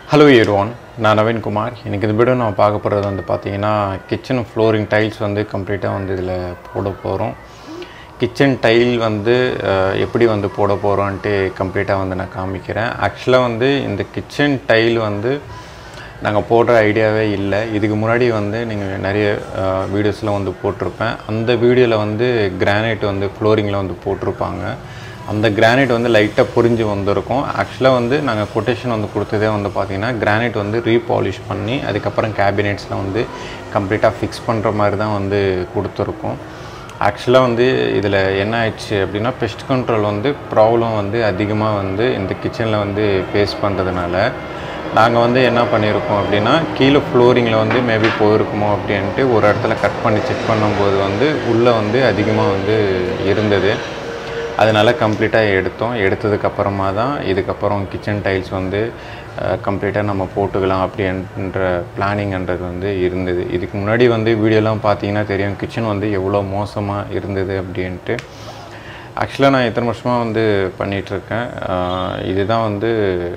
hello ஏர்வான் நான் நவீன்குமார் எனக்கு இந்த வீடியோ நான் பார்க்க போகிறது வந்து பார்த்தீங்கன்னா கிச்சன் ஃப்ளோரிங் டைல்ஸ் வந்து கம்ப்ளீட்டாக வந்து இதில் போட போகிறோம் கிச்சன் டைல் வந்து அஹ், எப்படி வந்து போட போகிறோன்ட்டு கம்ப்ளீட்டாக வந்து நான் காமிக்கிறேன் ஆக்சுவலாக வந்து இந்த கிச்சன் டைல் வந்து நாங்கள் போடுற ஐடியாவே இல்லை இதுக்கு முன்னாடி வந்து நீங்கள் நிறைய வீடியோஸில் வந்து போட்டிருப்பேன் அந்த வீடியோவில் வந்து கிரானைட் வந்து ஃப்ளோரிங்கில் வந்து போட்டிருப்பாங்க அந்த கிரானைட் வந்து லைட்டாக புரிஞ்சு வந்திருக்கும் ஆக்சுவலாக வந்து நாங்கள் கொட்டேஷன் வந்து கொடுத்ததே வந்து பார்த்திங்கன்னா கிரானைட் வந்து ரீபாலிஷ் பண்ணி அதுக்கப்புறம் கேபினெட்ஸில் வந்து கம்ப்ளீட்டாக ஃபிக்ஸ் பண்ணுற மாதிரி தான் வந்து கொடுத்துருக்கோம் ஆக்சுவலாக வந்து இதில் என்ன ஆயிடுச்சு அப்படின்னா பெஸ்ட் கண்ட்ரோல் வந்து ப்ராப்ளம் வந்து அதிகமாக வந்து இந்த கிச்சனில் வந்து ஃபேஸ் பண்ணுறதுனால நாங்கள் வந்து என்ன பண்ணியிருக்கோம் அப்படின்னா கீழே ஃப்ளோரிங்கில் வந்து மேபி போயிருக்குமோ அப்படின்ட்டு ஒரு இடத்துல கட் பண்ணி செக் பண்ணும்போது வந்து உள்ளே வந்து அதிகமாக வந்து இருந்தது அதனால் கம்ப்ளீட்டாக எடுத்தோம் எடுத்ததுக்கப்புறமா தான் இதுக்கப்புறம் கிச்சன் டைல்ஸ் வந்து கம்ப்ளீட்டாக நம்ம போட்டுக்கலாம் அப்படின்ற பிளானிங்ன்றது வந்து இருந்தது இதுக்கு முன்னாடி வந்து வீடியோலாம் பார்த்தீங்கன்னா தெரியும் கிச்சன் வந்து எவ்வளோ மோசமாக இருந்தது அப்படின்ட்டு ஆக்சுவலாக நான் இத்தனை வருஷமாக வந்து பண்ணிகிட்ருக்கேன் இதுதான் வந்து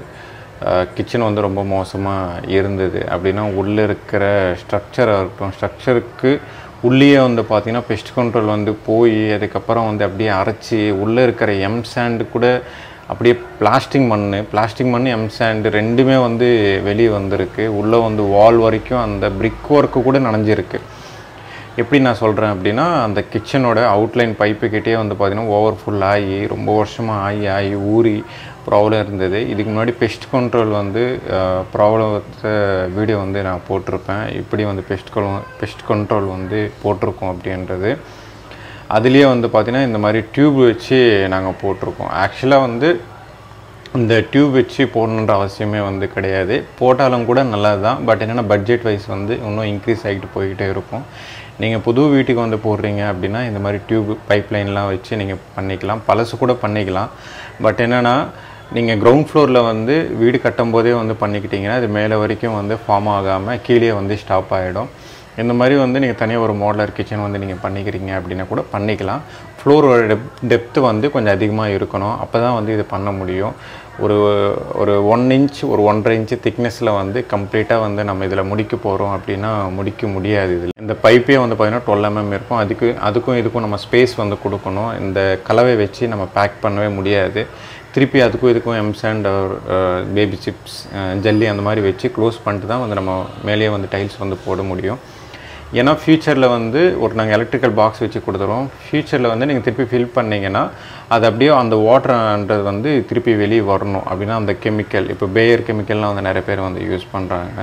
கிச்சன் வந்து ரொம்ப மோசமாக இருந்தது அப்படின்னா உள்ளே இருக்கிற ஸ்ட்ரக்சராக இருக்கட்டும் ஸ்ட்ரக்சருக்கு உள்ளேயே வந்து பார்த்திங்கன்னா பெஸ்ட் கண்ட்ரோல் வந்து போய் அதுக்கப்புறம் வந்து அப்படியே அரைச்சி உள்ளே இருக்கிற எம் சாண்டு கூட அப்படியே பிளாஸ்டிக் மண் பிளாஸ்டிக் மண் எம் சாண்டு ரெண்டுமே வந்து வெளியே வந்திருக்கு உள்ளே வந்து வால் வரைக்கும் அந்த பிரிக் ஒர்க்கு கூட நனைஞ்சிருக்கு எப்படி நான் சொல்கிறேன் அப்படின்னா அந்த கிச்சனோட அவுட்லைன் பைப்பு கிட்டே வந்து பார்த்திங்கன்னா ஓவர் ஃபுல் ஆகி ரொம்ப வருஷமாக ஆகி ஆகி ஊறி ப்ராப்ளம் இருந்தது இதுக்கு முன்னாடி பெஸ்ட் கண்ட்ரோல் வந்து ப்ராப்ளத்தை வீடியோ வந்து நான் போட்டிருப்பேன் இப்படி வந்து பெஸ்ட் பெஸ்ட் கண்ட்ரோல் வந்து போட்டிருக்கோம் அப்படின்றது அதுலேயே வந்து பார்த்திங்கன்னா இந்த மாதிரி டியூப் வச்சு நாங்கள் போட்டிருக்கோம் ஆக்சுவலாக வந்து இந்த டியூப் வச்சு போடணுன்ற அவசியமே வந்து கிடையாது போட்டாலும் கூட நல்லது தான் பட் என்னென்னா பட்ஜெட் வைஸ் வந்து இன்னும் இன்க்ரீஸ் ஆகிட்டு போய்கிட்டே இருக்கும் நீங்கள் புது வீட்டுக்கு வந்து போடுறீங்க அப்படின்னா இந்த மாதிரி டியூப் பைப் லைன்லாம் வச்சு நீங்கள் பண்ணிக்கலாம் பழசு கூட பண்ணிக்கலாம் பட் என்னென்னா நீங்கள் கிரவுண்ட் ஃப்ளோரில் வந்து வீடு கட்டும் போதே வந்து பண்ணிக்கிட்டிங்கன்னா இது மேலே வரைக்கும் வந்து ஃபார்ம் ஆகாமல் கீழே வந்து ஸ்டாப் ஆகிடும் இந்த மாதிரி வந்து நீங்கள் தனியாக ஒரு மாடலர் கிச்சன் வந்து நீங்கள் பண்ணிக்கிறீங்க அப்படின்னா கூட பண்ணிக்கலாம் ஃப்ளோரோட டெப் டெப்த்து வந்து கொஞ்சம் அதிகமாக இருக்கணும் அப்போ தான் வந்து இது பண்ண முடியும் ஒரு ஒரு ஒன் இன்ச் ஒரு ஒன்றரை இன்ச்சு திக்னஸில் வந்து கம்ப்ளீட்டாக வந்து நம்ம இதில் முடிக்க போகிறோம் அப்படின்னா முடிக்க முடியாது இதில் இந்த பைப்பே வந்து பார்த்திங்கன்னா டுவெல் எம்எம் இருக்கும் அதுக்கு அதுக்கும் இதுக்கும் நம்ம ஸ்பேஸ் வந்து கொடுக்கணும் இந்த கலவை வச்சு நம்ம பேக் பண்ணவே முடியாது திருப்பி அதுக்கும் இதுக்கும் எம்சாண்ட் பேபி சிப்ஸ் ஜல்லி அந்த மாதிரி வச்சு க்ளோஸ் பண்ணிட்டு தான் வந்து நம்ம மேலேயே வந்து டைல்ஸ் வந்து போட முடியும் ஏன்னா ஃப்யூச்சரில் வந்து ஒரு நாங்கள் எலக்ட்ரிக்கல் பாக்ஸ் வச்சு கொடுத்துருவோம் ஃப்யூச்சரில் வந்து நீங்கள் திருப்பி ஃபில் பண்ணிங்கன்னா அது அப்படியே அந்த வாட்டர்ன்றது வந்து திருப்பி வெளியே வரணும் அப்படின்னா அந்த கெமிக்கல் இப்போ பேயர் கெமிக்கல்லாம் வந்து நிறைய பேர் வந்து யூஸ் பண்ணுறாங்க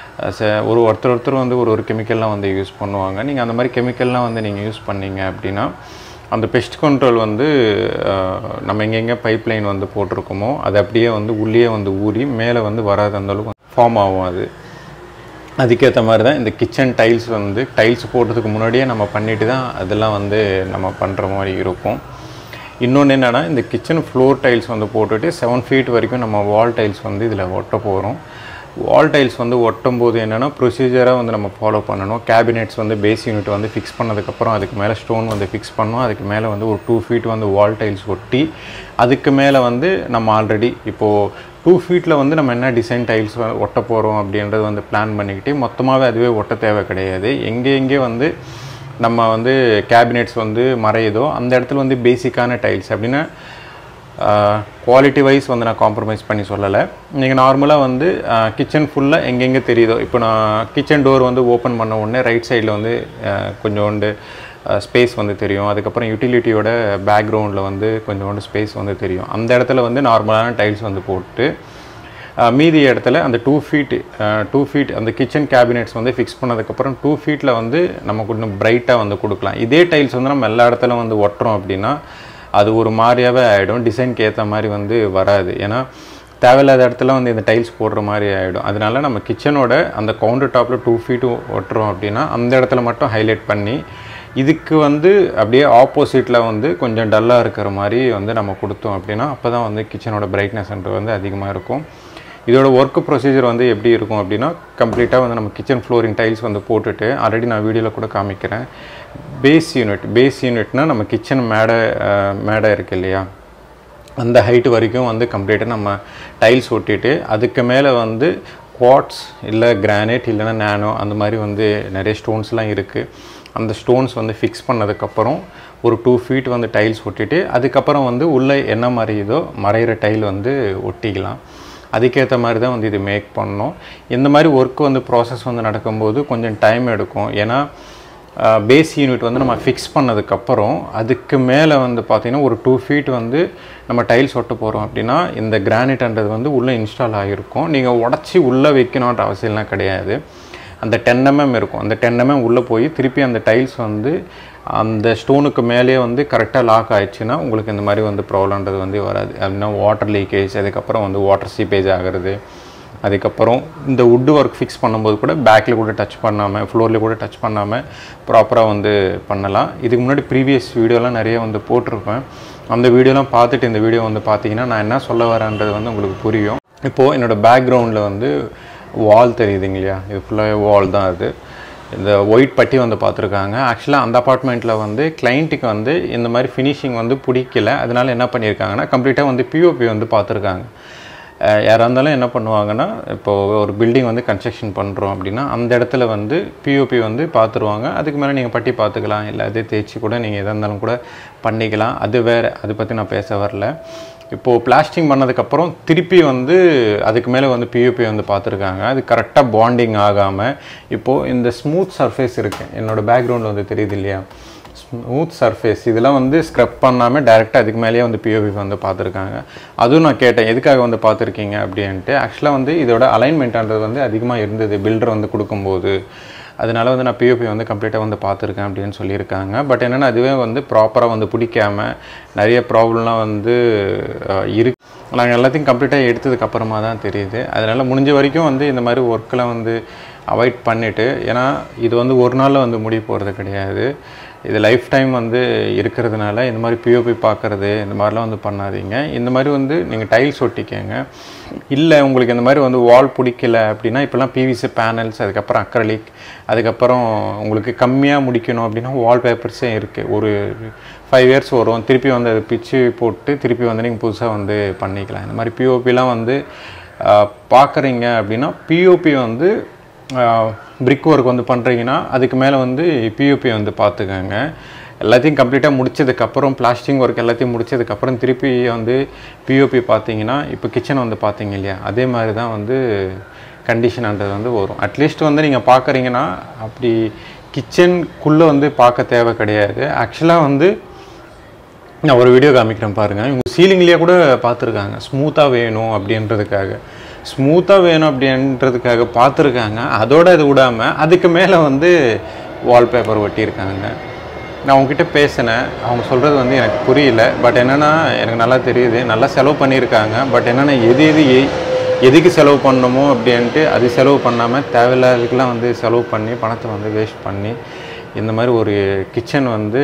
ச ஒரு ஒருத்தர் ஒருத்தர் வந்து ஒரு ஒரு கெமிக்கல்லாம் வந்து யூஸ் பண்ணுவாங்க நீங்கள் அந்த மாதிரி கெமிக்கல்லாம் வந்து நீங்கள் யூஸ் பண்ணீங்க அப்படின்னா அந்த பெஸ்ட் கண்ட்ரோல் வந்து அஹ், நம்ம எங்கெங்கே பைப் லைன் வந்து போட்டிருக்கோமோ அது அப்படியே வந்து உள்ளே வந்து ஊறி மேலே வந்து வராத அந்த அளவுக்கு ஃபார்ம் ஆகும் அது அதுக்கேற்ற மாதிரி தான் இந்த கிச்சன் டைல்ஸ் வந்து டைல்ஸ் போடுறதுக்கு முன்னாடியே நம்ம பண்ணிட்டு தான் அதெல்லாம் வந்து நம்ம பண்ணுற மாதிரி இருக்கும் இன்னொன்று என்னென்னா இந்த கிச்சன் ஃப்ளோர் டைல்ஸ் வந்து போட்டுட்டு செவன் ஃபீட் வரைக்கும் நம்ம வால் டைல்ஸ் வந்து இதில் ஒட்ட போகிறோம் வால் டைல்ஸ் வந்து ஒட்டும் போது என்னென்னா ப்ரொசீஜராக வந்து நம்ம ஃபாலோ பண்ணணும் கேபினெட்ஸ் வந்து பேஸ் யூனிட் வந்து ஃபிக்ஸ் பண்ணதுக்கப்புறம் அதுக்கு மேலே ஸ்டோன் வந்து ஃபிக்ஸ் பண்ணணும் அதுக்கு மேலே வந்து ஒரு டூ ஃபீட் வந்து வால் டைல்ஸ் ஒட்டி அதுக்கு மேலே வந்து நம்ம ஆல்ரெடி இப்போது டூ ஃபீட்டில் வந்து நம்ம என்ன டிசைன் டைல்ஸ் ஒட்ட போகிறோம் அப்படின்றது வந்து பிளான் பண்ணிக்கிட்டு மொத்தமாகவே அதுவே ஒட்ட தேவை கிடையாது எங்கே எங்கே வந்து நம்ம வந்து கேபினெட்ஸ் வந்து மறையுதோ அந்த இடத்துல வந்து பேசிக்கான டைல்ஸ் அப்படின்னா குவாலிட்டி வைஸ் வந்து நான் காம்ப்ரமைஸ் பண்ணி சொல்லலை நீங்கள் நார்மலாக வந்து கிச்சன் ஃபுல்லாக எங்கெங்கே தெரியுதோ இப்போ நான் கிச்சன் டோர் வந்து ஓப்பன் பண்ண உடனே ரைட் சைடில் வந்து அஹ், கொஞ்சோண்டு ஸ்பேஸ் வந்து தெரியும் அதுக்கப்புறம் யூட்டிலிட்டியோட பேக்ரவுண்டில் வந்து கொஞ்சோண்டு ஸ்பேஸ் வந்து தெரியும் அந்த இடத்துல வந்து நார்மலான டைல்ஸ் வந்து போட்டு அஹ், மீதி இடத்துல அந்த டூ ஃபீட் டூ ஃபீட் அந்த கிச்சன் கேபினெட்ஸ் வந்து ஃபிக்ஸ் பண்ணதுக்கப்புறம் டூ ஃபீட்டில் வந்து நம்ம கொஞ்சம் பிரைட்டாக வந்து கொடுக்கலாம் இதே டைல்ஸ் வந்து நம்ம எல்லா இடத்துல வந்து ஒட்டுறோம் அப்படின்னா அது ஒரு மாதிரியாகவே ஆகிடும் டிசைனுக்கு ஏற்ற மாதிரி வந்து வராது ஏன்னா தேவையில்லாத இடத்துல வந்து இந்த டைல்ஸ் போடுற மாதிரி ஆகிடும் அதனால நம்ம கிச்சனோட அந்த கவுண்டர் டாப்பில் டூ ஃபீட்டு ஒட்டுறோம் அப்படின்னா அந்த இடத்துல மட்டும் ஹைலைட் பண்ணி இதுக்கு வந்து அப்படியே ஆப்போசிட்டில் வந்து கொஞ்சம் டல்லாக இருக்கிற மாதிரி வந்து நம்ம கொடுத்தோம் அப்படின்னா அப்போ தான் வந்து கிச்சனோட பிரைட்னஸ்ன்றது வந்து அதிகமாக இருக்கும் இதோட ஒர்க் ப்ரொசீஜர் வந்து எப்படி இருக்கும் அப்படின்னா கம்ப்ளீட்டாக வந்து நம்ம கிச்சன் ஃப்ளோரிங் டைல்ஸ் வந்து போட்டுட்டு ஆல்ரெடி நான் வீடியோவில் கூட காமிக்கிறேன் பேஸ் யூனிட் பேஸ் யூனிட்னா நம்ம கிச்சன் மேடை அஹ், மேடை இருக்கு இல்லையா அந்த ஹைட் வரைக்கும் வந்து கம்ப்ளீட்டாக நம்ம டைல்ஸ் ஒட்டிட்டு அதுக்கு மேலே வந்து குவாட்ஸ் இல்லை கிரானைட் இல்லைன்னா நேனோ அந்த மாதிரி வந்து நிறைய ஸ்டோன்ஸ்லாம் இருக்குது அந்த ஸ்டோன்ஸ் வந்து ஃபிக்ஸ் பண்ணதுக்கப்புறம் ஒரு டூ ஃபீட் வந்து டைல்ஸ் ஒட்டிட்டு அதுக்கப்புறம் வந்து உள்ளே என்ன மறையுதோ மறையிற டைல் வந்து ஒட்டிக்கலாம் அதுக்கேற்ற மாதிரி தான் வந்து இது மேக் பண்ணணும் இந்த மாதிரி ஒர்க் வந்து ப்ராசஸ் வந்து நடக்கும்போது கொஞ்சம் டைம் எடுக்கும் ஏன்னா பேஸ் யூனிட் வந்து நம்ம ஃபிக்ஸ் பண்ணதுக்கப்புறம் அதுக்கு மேலே வந்து பார்த்திங்கன்னா ஒரு டூ ஃபீட் வந்து நம்ம டைல்ஸ் ஒட்ட போகிறோம் அப்படின்னா இந்த கிரானைட்ன்றது வந்து உள்ளே இன்ஸ்டால் ஆகிருக்கும் நீங்கள் உடச்சி உள்ளே வைக்கணுன்ற அவசியம்லாம் கிடையாது அந்த டென் எம்எம் இருக்கும் அந்த டென் எம்எம் உள்ளே போய் திருப்பி அந்த டைல்ஸ் வந்து அந்த ஸ்டோனுக்கு மேலேயே வந்து கரெக்டாக லாக் ஆயிடுச்சுன்னா உங்களுக்கு இந்த மாதிரி வந்து ப்ராப்ளம்ன்றது வந்து வராது அப்படின்னா வாட்டர் லீக்கேஜ் அதுக்கப்புறம் வந்து வாட்டர் சீப்பேஜ் ஆகிறது அதுக்கப்புறம் இந்த வுட் ஒர்க் ஃபிக்ஸ் பண்ணும்போது கூட பேக்கில் கூட டச் பண்ணாமல் ஃப்ளோரில் கூட டச் பண்ணாமல் ப்ராப்பராக வந்து பண்ணலாம் இதுக்கு முன்னாடி ப்ரீவியஸ் வீடியோலாம் நிறைய வந்து போட்டிருப்பேன் அந்த வீடியோலாம் பார்த்துட்டு இந்த வீடியோ வந்து பார்த்தீங்கன்னா நான் என்ன சொல்ல வரேன்றது வந்து உங்களுக்கு புரியும் இப்போது என்னோடய பேக்ரவுண்டில் வந்து வால் தெரியுதுங்க இல்லையா இது ஃபுல்லாக வால் தான் அது இந்த ஒயிட் பட்டி வந்து பார்த்துருக்காங்க ஆக்சுவலாக அந்த அப்பார்ட்மெண்ட்டில் வந்து கிளைண்ட்டுக்கு வந்து இந்த மாதிரி ஃபினிஷிங் வந்து பிடிக்கல அதனால என்ன பண்ணியிருக்காங்கன்னா கம்ப்ளீட்டாக வந்து பிஓபி வந்து பார்த்துருக்காங்க அஹ் யாராக இருந்தாலும் என்ன பண்ணுவாங்கன்னா இப்போது ஒரு பில்டிங் வந்து கன்ஸ்ட்ரக்ஷன் பண்ணுறோம் அப்படின்னா அந்த இடத்துல வந்து பிஓபி வந்து பார்த்துருவாங்க அதுக்கு மேலே நீங்கள் பட்டி பார்த்துக்கலாம் இல்லை அதே தேய்ச்சி கூட நீங்கள் எதாக இருந்தாலும் கூட பண்ணிக்கலாம் அது வேறு அதை பற்றி நான் பேச வரல இப்போது பிளாஸ்டிங் பண்ணதுக்கப்புறம் திருப்பி வந்து அதுக்கு மேலே வந்து பியூபி வந்து பார்த்துருக்காங்க அது கரெக்டாக பாண்டிங் ஆகாமல் இப்போது இந்த ஸ்மூத் சர்ஃபேஸ் இருக்குது என்னோடய பேக்ரவுண்டில் வந்து தெரியுது இல்லையா ஸ்மூத் சர்ஃபேஸ் இதெல்லாம் வந்து ஸ்க்ரப் பண்ணாமல் டேரெக்டாக அதுக்கு மேலேயே வந்து பிஓபி வந்து பார்த்துருக்காங்க அதுவும் நான் கேட்டேன் எதுக்காக வந்து பார்த்துருக்கீங்க அப்படின்ட்டு ஆக்சுவலாக வந்து இதோட அலைன்மெண்ட்ன்றது வந்து அதிகமாக இருந்தது பில்டர் வந்து கொடுக்கும்போது அதனால வந்து நான் பிஓபி வந்து கம்ப்ளீட்டாக வந்து பார்த்துருக்கேன் அப்படின்னு சொல்லியிருக்காங்க பட் என்னென்னா அதுவே வந்து ப்ராப்பராக வந்து பிடிக்காம நிறைய ப்ராப்ளம்லாம் வந்து அஹ், இருக்கு நாங்கள் எல்லாத்தையும் கம்ப்ளீட்டாக எடுத்ததுக்கு அப்புறமா தான் தெரியுது அதனால் முடிஞ்ச வரைக்கும் வந்து இந்த மாதிரி ஒர்க்கில் வந்து அவாய்ட் பண்ணிவிட்டு ஏன்னா இது வந்து ஒரு நாளில் வந்து முடிய போகிறது கிடையாது இது லைஃப் டைம் வந்து இருக்கிறதுனால இந்த மாதிரி பிஓபி பார்க்குறது இந்த மாதிரிலாம் வந்து பண்ணாதீங்க இந்த மாதிரி வந்து நீங்கள் டைல்ஸ் ஒட்டிக்கங்க இல்லை உங்களுக்கு இந்த மாதிரி வந்து வால் பிடிக்கல அப்படின்னா இப்போல்லாம் பிவிசி பேனல்ஸ் அதுக்கப்புறம் அக்ரலிக் அதுக்கப்புறம் உங்களுக்கு கம்மியாக முடிக்கணும் அப்படின்னா வால் பேப்பர்ஸே இருக்குது ஒரு ஃபைவ் இயர்ஸ் வரும் திருப்பி வந்து அதை பிச்சு போட்டு திருப்பி வந்து நீங்கள் புதுசாக வந்து பண்ணிக்கலாம் இந்த மாதிரி பிஓபிலாம் வந்து பார்க்குறீங்க அப்படின்னா பிஓபி வந்து பிரிக் ஒர்க் வந்து பண்ணுறீங்கன்னா அதுக்கு மேலே வந்து பிஓபி வந்து பார்த்துக்கோங்க எல்லாத்தையும் கம்ப்ளீட்டாக முடிச்சதுக்கப்புறம் பிளாஸ்டிங் ஒர்க் எல்லாத்தையும் முடிச்சதுக்கப்புறம் திருப்பி வந்து பிஓபி பார்த்தீங்கன்னா இப்போ கிச்சன் வந்து பார்த்தீங்க இல்லையா அதே மாதிரி தான் வந்து கண்டிஷன்ன்றது வந்து வரும் அட்லீஸ்ட் வந்து நீங்கள் பார்க்குறீங்கன்னா அப்படி கிச்சனுக்குள்ளே வந்து பார்க்க தேவை கிடையாது ஆக்சுவலாக வந்து நான் ஒரு வீடியோ காமிக்கிறேன் பாருங்கள் இவங்க சீலிங்லேயே கூட பார்த்துருக்காங்க ஸ்மூத்தாக வேணும் அப்படின்றதுக்காக ஸ்மூத்தாக வேணும் அப்படின்றதுக்காக பார்த்துருக்காங்க அதோட இது விடாமல் அதுக்கு மேலே வந்து வால்பேப்பர் ஒட்டியிருக்காங்க நான் அவங்ககிட்ட பேசினேன் அவங்க சொல்கிறது வந்து எனக்கு புரியல பட் என்னென்னா எனக்கு நல்லா தெரியுது நல்லா செலவு பண்ணியிருக்காங்க பட் என்னென்னா எது எது எ- எதுக்கு செலவு பண்ணணுமோ அப்படின்ட்டு அது செலவு பண்ணாமல் தேவையில்லாததுக்கெல்லாம் வந்து செலவு பண்ணி பணத்தை வந்து வேஸ்ட் பண்ணி இந்த மாதிரி ஒரு கிச்சன் வந்து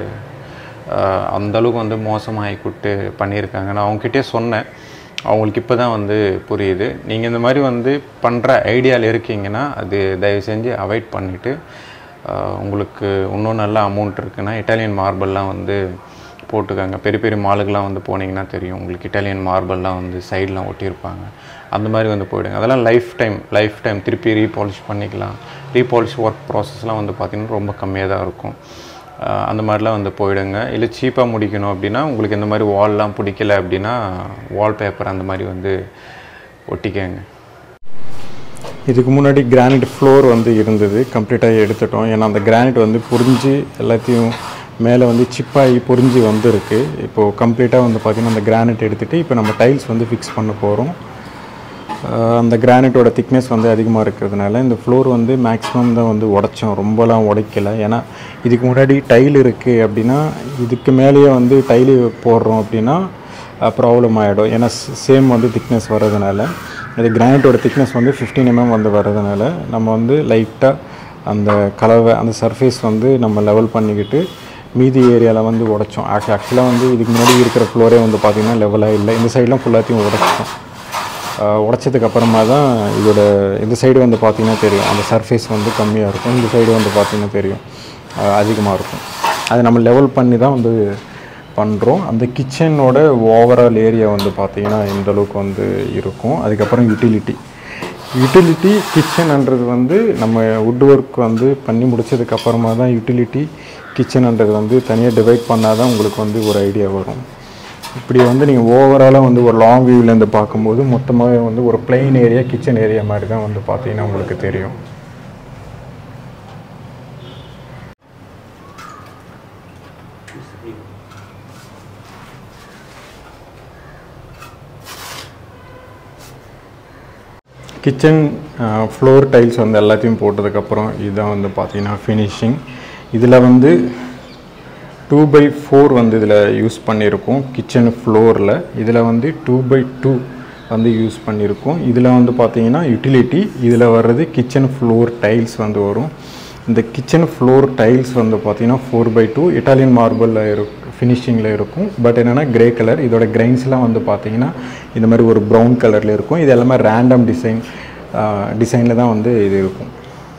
ஆஹ், அந்த அளவுக்கு வந்து மோசமாகி கூட்டு பண்ணியிருக்காங்க நான் அவங்ககிட்டயே சொன்னேன் அவங்களுக்கு இப்போ தான் வந்து புரியுது நீங்கள் இந்த மாதிரி வந்து பண்ணுற ஐடியாவில் இருக்கீங்கன்னா அது தயவு செஞ்சு அவாய்ட் பண்ணிவிட்டு உங்களுக்கு இன்னும் நல்ல அமௌண்ட் இருக்குன்னா இட்டாலியன் மார்பிள்லாம் வந்து போட்டுக்கோங்க பெரிய பெரிய மாலுக்கெலாம் வந்து போனீங்கன்னா தெரியும் உங்களுக்கு இட்டாலியன் மார்பிள்லாம் வந்து சைட்லாம் ஒட்டியிருப்பாங்க அந்த மாதிரி வந்து போயிடுங்க அதெல்லாம் லைஃப் டைம் லைஃப் டைம் திருப்பி ரீபாலிஷ் பண்ணிக்கலாம் ரீபாலிஷ் ஒர்க் ப்ராசஸ்லாம் வந்து பார்த்திங்கன்னா ரொம்ப கம்மியாக தான் இருக்கும் ஆஹ் அந்த மாதிரிலாம் வந்து போயிடுங்க இல்லை சீப்பாக முடிக்கணும் அப்படின்னா உங்களுக்கு இந்த மாதிரி வால்லாம் பிடிக்கல அப்படின்னா வால்பேப்பர் அந்த மாதிரி வந்து ஒட்டிக்கங்க இதுக்கு முன்னாடி கிரானைட் ஃப்ளோர் வந்து இருந்தது கம்ப்ளீட்டாக எடுத்துட்டோம் ஏன்னா அந்த கிரானைட் வந்து புரிஞ்சு எல்லாத்தையும் மேலே வந்து சிப்பாகி புரிஞ்சு வந்திருக்கு இப்போது கம்ப்ளீட்டாக வந்து பார்த்திங்கன்னா அந்த கிரானைட் எடுத்துகிட்டு இப்போ நம்ம டைல்ஸ் வந்து ஃபிக்ஸ் பண்ண போகிறோம் அந்த கிரானைட்டோட திக்னஸ் வந்து அதிகமாக இருக்கிறதுனால இந்த ஃப்ளோர் வந்து மேக்ஸிமம் தான் வந்து உடைச்சோம் ரொம்பலாம் உடைக்கல ஏன்னா இதுக்கு முன்னாடி டைல் இருக்குது அப்படின்னா இதுக்கு மேலேயே வந்து டைலு போடுறோம் அப்படின்னா ப்ராப்ளம் ஆகிடும் ஏன்னா சேம் வந்து திக்னஸ் வர்றதுனால இது கிரானைட்டோட திக்னஸ் வந்து 15 mm வந்து வர்றதுனால நம்ம வந்து லைட்டாக அந்த கலவை அந்த சர்ஃபேஸ் வந்து நம்ம லெவல் பண்ணிக்கிட்டு மீதி ஏரியாவில் வந்து உடைச்சோம் ஆக்சுவலாக வந்து இதுக்கு முன்னாடி இருக்கிற ஃப்ளோரே வந்து பார்த்திங்கன்னா லெவலாக இல்லை இந்த சைட்லாம் ஃபுல்லாத்தையும் உடைச்சோம் உடைச்சதுக்கு அப்புறமா தான் இதோட இந்த சைடு வந்து பார்த்திங்கன்னா தெரியும் அந்த சர்ஃபேஸ் வந்து கம்மியாக இருக்கும் இந்த சைடு வந்து பார்த்திங்கன்னா தெரியும் அதிகமாக இருக்கும் அதை நம்ம லெவல் பண்ணி தான் வந்து பண்ணுறோம் அந்த கிச்சனோட ஓவரால் ஏரியா வந்து பார்த்திங்கன்னா இந்த அளவுக்கு வந்து இருக்கும் அதுக்கப்புறம் யூட்டிலிட்டி யூட்டிலிட்டி கிச்சன்ன்றது வந்து நம்ம வுட் ஒர்க் வந்து பண்ணி முடிச்சதுக்கு அப்புறமா தான் யூட்டிலிட்டி கிச்சன்ன்றது வந்து தனியாக டிவைட் பண்ணால் தான் உங்களுக்கு வந்து ஒரு ஐடியா வரும் இப்படி வந்து நீங்கள் ஓவராலாக வந்து ஒரு லாங் வியூவிலேருந்து பார்க்கும்போது மொத்தமாகவே வந்து ஒரு பிளெயின் ஏரியா கிச்சன் ஏரியா மாதிரி தான் வந்து பார்த்தீங்கன்னா உங்களுக்கு தெரியும் கிச்சன் ஃப்ளோர் டைல்ஸ் வந்து எல்லாத்தையும் போட்டதுக்கப்புறம் இதுதான் வந்து பார்த்தீங்கன்னா ஃபினிஷிங் இதில் வந்து டூ பை ஃபோர் வந்து இதில் யூஸ் பண்ணியிருக்கோம் கிச்சன் ஃப்ளோரில் இதில் வந்து டூ பை டூ வந்து யூஸ் பண்ணியிருக்கோம் இதில் வந்து பார்த்தீங்கன்னா யூட்டிலிட்டி இதில் வர்றது கிச்சன் ஃப்ளோர் டைல்ஸ் வந்து வரும் இந்த கிச்சன் ஃப்ளோர் டைல்ஸ் வந்து பார்த்தீங்கன்னா ஃபோர் பை டூ இட்டாலியன் மார்பிளில் இருக்கும் ஃபினிஷிங்கில் இருக்கும் பட் என்னென்னா கிரே கலர் இதோட கிரைன்ஸ்லாம் வந்து பார்த்தீங்கன்னா இந்த மாதிரி ஒரு ப்ரௌன் கலரில் இருக்கும் இது எல்லாமே ரேண்டம் டிசைன் டிசைனில் தான் வந்து இது இருக்கும்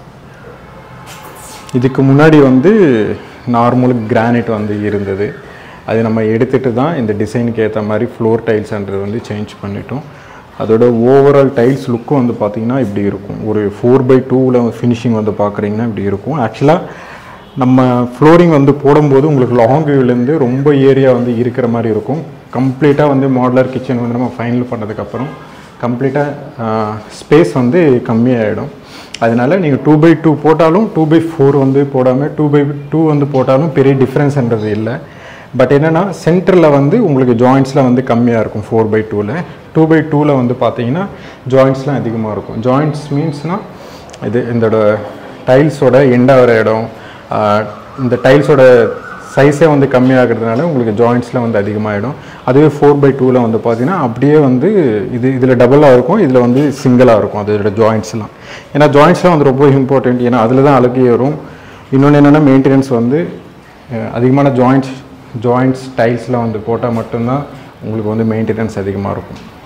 இதுக்கு முன்னாடி வந்து நார்மல் கிரானைட் வந்து இருந்தது அது நம்ம எடுத்துகிட்டு தான் இந்த டிசைனுக்கு ஏற்ற மாதிரி ஃப்ளோர் டைல்ஸ்ன்றது வந்து சேஞ்ச் பண்ணிட்டோம் அதோட ஓவரால் டைல்ஸ் லுக்கும் வந்து பார்த்திங்கன்னா இப்படி இருக்கும் ஒரு ஃபோர் பை டூவில் ஃபினிஷிங் வந்து பார்க்குறீங்கன்னா இப்படி இருக்கும் ஆக்சுவலாக நம்ம ஃப்ளோரிங் வந்து போடும்போது உங்களுக்கு லாங் வியூலேருந்து ரொம்ப ஏரியா வந்து இருக்கிற மாதிரி இருக்கும் கம்ப்ளீட்டாக வந்து மாடலர் கிச்சன் வந்து நம்ம ஃபைனல் பண்ணதுக்கப்புறம் கம்ப்ளீட்டாக ஸ்பேஸ் வந்து கம்மியாகிடும் அதனால நீங்கள் டூ பை டூ போட்டாலும் டூ பை ஃபோர் வந்து போடாமல் டூ பை டூ வந்து போட்டாலும் பெரிய டிஃப்ரென்ஸ்ன்றது இல்லை பட் என்னென்னா சென்டரில் வந்து உங்களுக்கு ஜாயிண்ட்ஸ்லாம் வந்து கம்மியாக இருக்கும் ஃபோர் பை டூவில் டூ பை டூவில் வந்து பார்த்தீங்கன்னா ஜாயிண்ட்ஸ்லாம் அதிகமாக இருக்கும் ஜாயிண்ட்ஸ் மீன்ஸ்னால் இது இதோட டைல்ஸோட எண்டாகிற இடம் ஆஹ், இந்த டைல்ஸோட சைஸே வந்து கம்மியாகிறதுனால உங்களுக்கு ஜாயிண்ட்ஸ்லாம் வந்து அதிகமாகிடும் அதுவே ஃபோர் பை டூவில் வந்து பார்த்தீங்கன்னா அப்படியே வந்து இது இதில் டபுளாக இருக்கும் இதில் வந்து சிங்கிளாக இருக்கும் அதோட ஜாயிண்ட்ஸ்லாம் ஏன்னா ஜாயிண்ட்ஸ்லாம் வந்து ரொம்ப இம்பார்ட்டண்ட் ஏன்னா அதில் தான் அழுகி வரும் இன்னொன்று என்னென்னா மெயின்டெனன்ஸ் வந்து அஹ், அதிகமான ஜாயிண்ட்ஸ் ஜாயிண்ட்ஸ் டைல்ஸ்லாம் வந்து போட்டால் மட்டும்தான் உங்களுக்கு வந்து மெயின்டெனன்ஸ் அதிகமாக இருக்கும்